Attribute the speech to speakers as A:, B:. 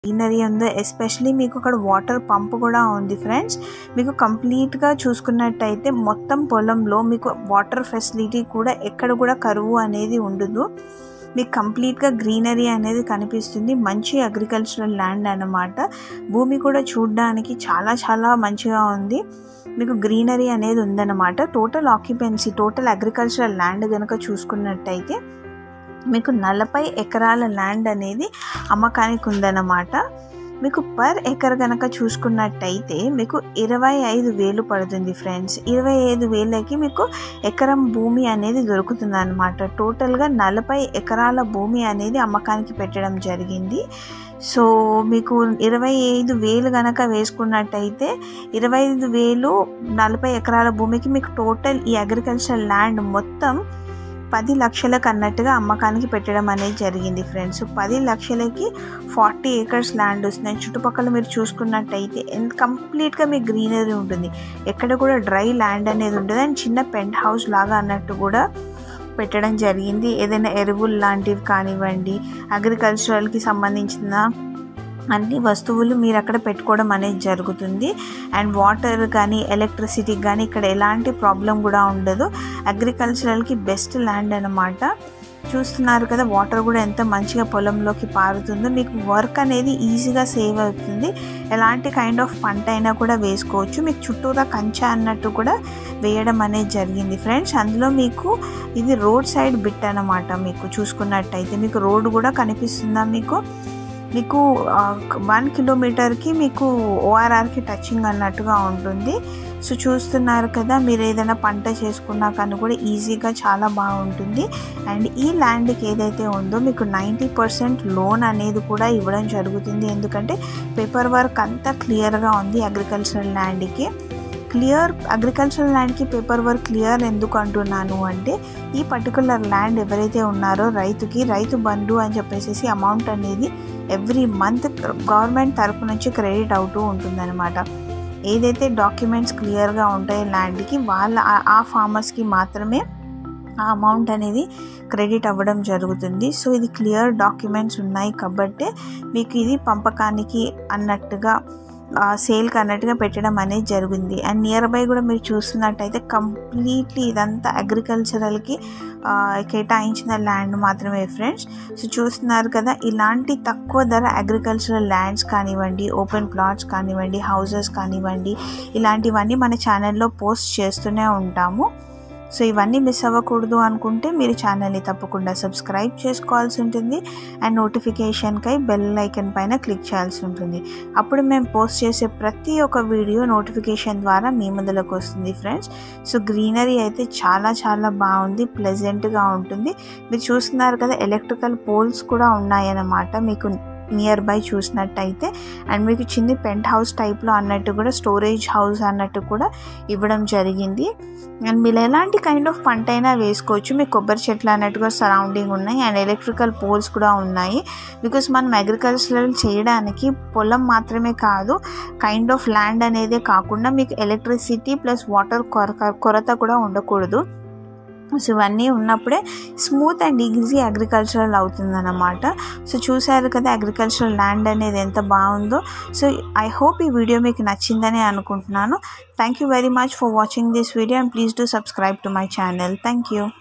A: greenery ఉందో especially మీకు అక్కడ వాటర్ పంప్ కూడా ఉంది ఫ్రెండ్స్ మీకు కంప్లీట్గా చూసుకున్నట్టయితే మొత్తం పొలంలో మీకు వాటర్ ఫెసిలిటీ కూడా ఎక్కడ కూడా కరువు అనేది ఉండదు మీకు కంప్లీట్గా గ్రీనరీ అనేది కనిపిస్తుంది మంచి అగ్రికల్చరల్ ల్యాండ్ అన్నమాట భూమి కూడా చూడడానికి చాలా చాలా మంచిగా ఉంది మీకు గ్రీనరీ అనేది ఉందన్నమాట total occupancy total agricultural land కనుక చూసుకున్నట్టయితే మీకు నలభై ఎకరాల ల్యాండ్ అనేది అమ్మకానికి ఉందన్నమాట మీకు పర్ ఎకర్ కనుక చూసుకున్నట్టయితే మీకు ఇరవై ఐదు వేలు పడుతుంది ఫ్రెండ్స్ ఇరవై ఐదు వేలకి మీకు ఎకరం భూమి అనేది దొరుకుతుంది అనమాట టోటల్గా నలభై ఎకరాల భూమి అనేది అమ్మకానికి పెట్టడం జరిగింది సో మీకు ఇరవై ఐదు వేలు కనుక వేసుకున్నట్టయితే ఇరవై ఐదు వేలు నలభై ఎకరాల భూమికి మీకు టోటల్ ఈ అగ్రికల్చర్ ల్యాండ్ మొత్తం పది లక్షలకు అన్నట్టుగా అమ్మకానికి పెట్టడం అనేది జరిగింది ఫ్రెండ్స్ పది లక్షలకి ఫార్టీ ఏకర్స్ ల్యాండ్ వస్తున్నాయి చుట్టుపక్కల మీరు చూసుకున్నట్టయితే ఎంత కంప్లీట్గా మీకు గ్రీనరీ ఉంటుంది ఎక్కడ కూడా డ్రై ల్యాండ్ అనేది ఉంటుంది అండ్ చిన్న పెంట్ హౌస్ లాగా అన్నట్టు కూడా పెట్టడం జరిగింది ఏదైనా ఎరువులు లాంటివి కానివ్వండి అగ్రికల్చరల్కి సంబంధించిన అన్ని వస్తువులు మీరు అక్కడ పెట్టుకోవడం అనేది జరుగుతుంది అండ్ వాటర్ కానీ ఎలక్ట్రిసిటీ కానీ ఇక్కడ ఎలాంటి ప్రాబ్లం కూడా ఉండదు అగ్రికల్చరల్కి బెస్ట్ ల్యాండ్ అనమాట చూస్తున్నారు కదా వాటర్ కూడా ఎంత మంచిగా పొలంలోకి పారుతుందో మీకు వర్క్ అనేది ఈజీగా సేవ్ అవుతుంది ఎలాంటి కైండ్ ఆఫ్ పంట అయినా కూడా వేసుకోవచ్చు మీకు చుట్టూరా కంచె అన్నట్టు కూడా వేయడం అనేది జరిగింది ఫ్రెండ్స్ అందులో మీకు ఇది రోడ్ సైడ్ బిట్ అనమాట మీకు చూసుకున్నట్టయితే మీకు రోడ్ కూడా కనిపిస్తుందా మీకు మీకు వన్ కిలోమీటర్కి మీకు ఓఆర్ఆర్కి టచింగ్ అన్నట్టుగా ఉంటుంది సో చూస్తున్నారు కదా మీరు ఏదైనా పంట చేసుకున్నా కానీ కూడా ఈజీగా చాలా బాగుంటుంది అండ్ ఈ ల్యాండ్కి ఏదైతే ఉందో మీకు నైంటీ పర్సెంట్ లోన్ అనేది కూడా ఇవ్వడం జరుగుతుంది ఎందుకంటే పేపర్ వర్క్ అంతా క్లియర్గా ఉంది అగ్రికల్చరల్ ల్యాండ్కి క్లియర్ అగ్రికల్చరల్ ల్యాండ్కి పేపర్ వర్క్ క్లియర్ ఎందుకు అంటున్నాను అంటే ఈ పర్టికులర్ ల్యాండ్ ఎవరైతే ఉన్నారో రైతుకి రైతు బంధు అని చెప్పేసి అమౌంట్ అనేది ఎవ్రీ మంత్ గవర్నమెంట్ తరపు నుంచి క్రెడిట్ అవుతూ ఉంటుందన్నమాట ఏదైతే డాక్యుమెంట్స్ క్లియర్గా ఉంటాయో ల్యాండ్కి వాళ్ళ ఆ ఫార్మర్స్కి మాత్రమే ఆ అమౌంట్ అనేది క్రెడిట్ అవ్వడం జరుగుతుంది సో ఇది క్లియర్ డాక్యుమెంట్స్ ఉన్నాయి కాబట్టి మీకు ఇది పంపకానికి అన్నట్టుగా సేల్కి అన్నట్టుగా పెట్టడం అనేది జరిగింది అండ్ నియర్ బై కూడా మీరు చూస్తున్నట్టయితే కంప్లీట్లీ ఇదంతా అగ్రికల్చరల్కి కేటాయించిన ల్యాండ్ మాత్రమే ఫ్రెండ్స్ సో చూస్తున్నారు కదా ఇలాంటి తక్కువ ధర అగ్రికల్చరల్ ల్యాండ్స్ కానివ్వండి ఓపెన్ ప్లాట్స్ కానివ్వండి హౌసెస్ కానివ్వండి ఇలాంటివన్నీ మన ఛానల్లో పోస్ట్ చేస్తూనే ఉంటాము సో ఇవన్నీ మిస్ అవ్వకూడదు అనుకుంటే మీరు ఛానల్ని తప్పకుండా సబ్స్క్రైబ్ చేసుకోవాల్సి ఉంటుంది అండ్ నోటిఫికేషన్కై బెల్ ఐకన్ పైన క్లిక్ చేయాల్సి ఉంటుంది అప్పుడు మేము పోస్ట్ చేసే ప్రతి ఒక్క వీడియో నోటిఫికేషన్ ద్వారా మీ ముందులోకి వస్తుంది ఫ్రెండ్స్ సో గ్రీనరీ అయితే చాలా చాలా బాగుంది ప్లెజెంట్గా ఉంటుంది మీరు చూస్తున్నారు కదా ఎలక్ట్రికల్ పోల్స్ కూడా ఉన్నాయన్నమాట మీకు నియర్ బై చూసినట్టయితే అండ్ మీకు చిన్ని పెంట్ హౌస్ టైప్లో అన్నట్టు కూడా స్టోరేజ్ హౌస్ అన్నట్టు కూడా ఇవ్వడం జరిగింది అండ్ మీరు ఎలాంటి కైండ్ ఆఫ్ పంట అయినా వేసుకోవచ్చు మీకు కొబ్బరి చెట్లు అన్నట్టుగా సరౌండింగ్ ఉన్నాయి అండ్ ఎలక్ట్రికల్ పోల్స్ కూడా ఉన్నాయి బికాస్ మనం అగ్రికల్చరల్ చేయడానికి పొలం మాత్రమే కాదు కైండ్ ఆఫ్ ల్యాండ్ అనేదే కాకుండా మీకు ఎలక్ట్రిసిటీ ప్లస్ వాటర్ కొరత కొరత కూడా ఉండకూడదు సో ఇవన్నీ ఉన్నప్పుడే స్మూత్ అండ్ ఈజీ అగ్రికల్చరల్ అవుతుందన్నమాట సో చూసారు కదా అగ్రికల్చరల్ ల్యాండ్ అనేది ఎంత బాగుందో సో ఐ హోప్ ఈ వీడియో మీకు నచ్చిందని అనుకుంటున్నాను thank you very much for watching this video and please do subscribe to my channel thank you